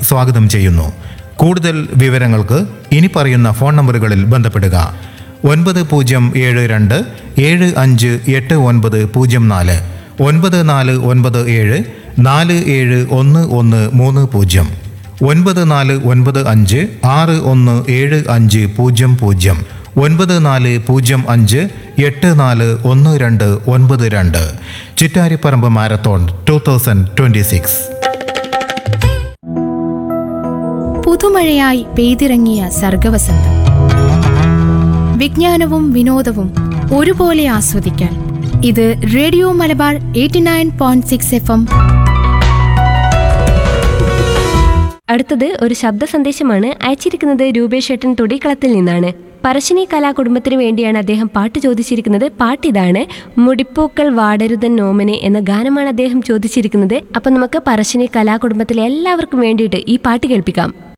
സ്വാഗതം ചെയ്യുന്നു കൂടുതൽ വിവരങ്ങൾക്ക് ഇനി പറയുന്ന ഫോൺ നമ്പറുകളിൽ ബന്ധപ്പെടുക ഒൻപത് പൂജ്യം ഏഴ് രണ്ട് ഏഴ് അഞ്ച് എട്ട് ഒൻപത് പൂജ്യം നാല് ഒൻപത് നാല് ഒൻപത് ഏഴ് നാല് ഏഴ് ഒന്ന് ഒന്ന് മൂന്ന് പൂജ്യം ഒൻപത് നാല് ഒൻപത് അഞ്ച് ആറ് ഒന്ന് ഏഴ് അഞ്ച് പൂജ്യം പൂജ്യം ഒൻപത് നാല് പൂജ്യം അഞ്ച് എട്ട് നാല് ഒന്ന് രണ്ട് ഒൻപത് രണ്ട് Chittariparamba marathon two thousand twenty six പുതുമഴയായി പെയ്തിറങ്ങിയ സർഗവസന്തം വിജ്ഞാനവും വിനോദവും ഒരുപോലെ ആസ്വദിക്കാൻ ഇത് radio Malabar eighty nine point six F M അടുത്തത് ഒരു ശബ്ദ സന്ദേശമാണ് അയച്ചിരിക്കുന്നത് രൂപേഷ് ഏട്ടൻ തൊടിക്കളത്തിൽ നിന്നാണ് പറശ്ശിനി കലാകുടുംബത്തിന് വേണ്ടിയാണ് അദ്ദേഹം പാട്ട് ചോദിച്ചിരിക്കുന്നത് പാട്ട് ഇതാണ് മുടിപ്പൂക്കൾ വാടരുതൻ നോമനെ എന്ന ഗാനമാണ് അദ്ദേഹം ചോദിച്ചിരിക്കുന്നത് അപ്പൊ നമുക്ക് പറശ്ശിനി കലാകുടുംബത്തിലെ എല്ലാവർക്കും വേണ്ടിയിട്ട് ഈ പാട്ട് കേൾപ്പിക്കാം